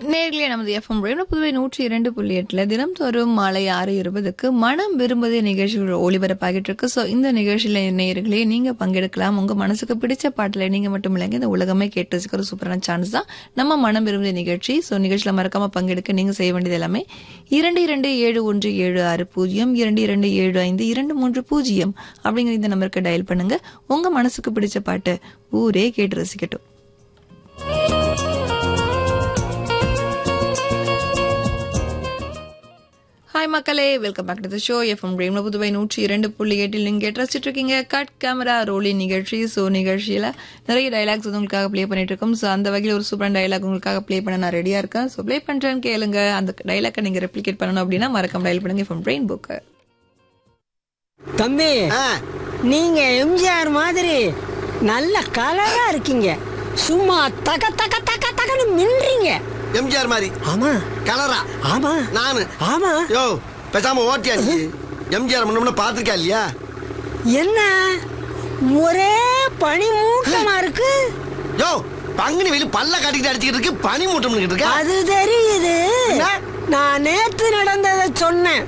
நேர்களே நமது FM radio Puduvai நூற்றி இரண்டு புள்ளி எட்டுல தினம்தோறும் மாலை ஆறு இருபதுக்கு மனம் விரும்புதே நிகழ்ச்சிகள் ஒளிபரப்பாகிட்டு இருக்கு ஸோ இந்த நிகழ்ச்சியில நேயர்களே நீங்க பங்கெடுக்கலாம் உங்க மனசுக்கு பிடிச்ச பாட்டுல நீங்க மட்டும் இல்லைங்க இந்த உலகமே கேட்டு வச்சுக்கிற சூப்பரான சான்ஸ் தான் நம்ம மனம் விரும்புதே நிகழ்ச்சி ஸோ நிகழ்ச்சியில மறக்காம பங்கெடுக்க நீங்க செய்ய வேண்டியது எல்லாமே இரண்டு இரண்டு ஏழு ஒன்று ஏழு ஆறு பூஜ்ஜியம் இரண்டு இரண்டு ஏழு ஐந்து இரண்டு மூன்று பூஜ்ஜியம் அப்படிங்கிற இந்த நம்பருக்கு டயல் பண்ணுங்க உங்க மனசுக்கு பிடிச்ச பாட்டு ஊரே கேட்டு ரசிக்கட்டும் ஹாய் மக்களே welcome back to the show FM ரேம்ல புதுவை நூற்றி இரண்டு புள்ளி எட்டில் நீங்க கேட்டு ரசிச்சுட்டு இருக்கீங்க கட் கேமரா ரோலிங் நிகழ்ச்சி ஸோ நிகழ்ச்சியில நிறைய டைலாக்ஸ் வந்து உங்களுக்காக ப்ளே பண்ணிட்டு இருக்கோம் ஸோ அந்த வகையில் ஒரு சூப்பரான டைலாக் உங்களுக்காக ப்ளே பண்ண நான் ரெடியா இருக்கேன் ஸோ ப்ளே பண்றேன்னு கேளுங்க அந்த டைலாக்கை நீங்க ரெப்ளிகேட் பண்ணணும் அப்படின்னா மறக்காம டயல் பண்ணுங்க எஃப்எம் பிரெயின் புக்கு தம்பி ஆ, நீங்க எம்ஜிஆர் மாதிரி நல்ல கலரா இருக்கீங்க சும்மா தக தக தக தகன்னு மின்றீங்க எம்ஜிஆர் மாதிரி ஆமா கலரா ஆமா நானு ஆமா யோ பேசாம ஓட்டியா நீ எம்ஜிஆர் முன்ன பாத்திருக்கா இல்லையா என்ன ஒரே பனி மூட்டமா இருக்கு யோ பங்குனி வெளி பல்ல காட்டிக்கிட்டு அடிச்சுக்கிட்டு இருக்கு பனி மூட்டம் இருக்கு அது தெரியுது என்ன? நான் நேத்து நடந்ததை சொன்னேன்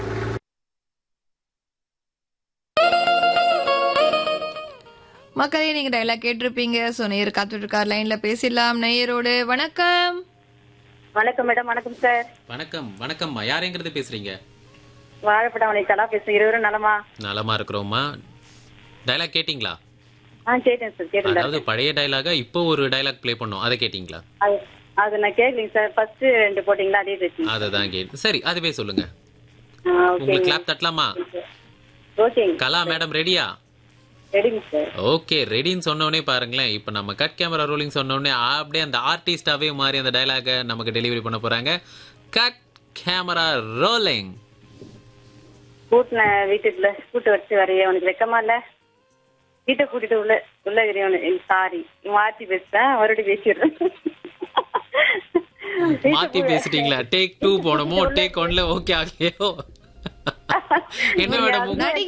மக்களே நீங்க டைலாக் கேட்டிருப்பீங்க ஸோ நேயர் காத்துட்டு இருக்கார் லைன்ல பேசிடலாம் நேயரோடு வணக்கம் வணக்கம் மேடம் வணக்கம் சார் வணக்கம் வணக்கம்மா யாருங்கிறது பேசுறீங்க வாழைப்படம் வளைத்தலா பேசுறேன் இருவரும் நலமா நலமா இருக்கிறோம்மா டைலாக் கேட்டிங்களா ஆ கேட்டேன் சார் கேட்டேன் அதாவது பழைய டைலாக இப்போ ஒரு டைலாக் ப்ளே பண்ணோம் அதை கேட்டிங்களா அது அது நான் கேட்கலைங்க சார் ஃபர்ஸ்ட் ரெண்டு போட்டீங்களா அதே பேசுங்க அதை தான் கேட்டு சரி அதுவே சொல்லுங்க ஆ, உங்களுக்கு ஓகேங்க கிளாப் தட்டலாமா ஓகேங்க கலா மேடம் ரெடியா ரெடிங்க சார் ஓகே ரெடின்னு சொன்னோடனே பாருங்களேன் இப்போ நம்ம கட் கேமரா ரோலிங் சொன்னோடனே அப்படியே அந்த ஆர்டிஸ்டாவே மாறி அந்த டைலாக நமக்கு டெலிவரி பண்ண போறாங்க கட் கேமரா ரோலிங் கூட்டின வீட்டுக்குள்ள கூட்டு வச்சு வரைய உனக்கு வெக்கமா இல்ல வீட்டை கூட்டிட்டு உள்ள உள்ள இருக்கிறவனு சாரி மாத்தி பேசுறேன் மறுபடியும் பேசிடுறேன் மாத்தி பேசிட்டீங்களா டேக் டூ போனோமோ டேக் ஒன்ல ஓகே ஆகலையோ என்ன மேடம் நடிகை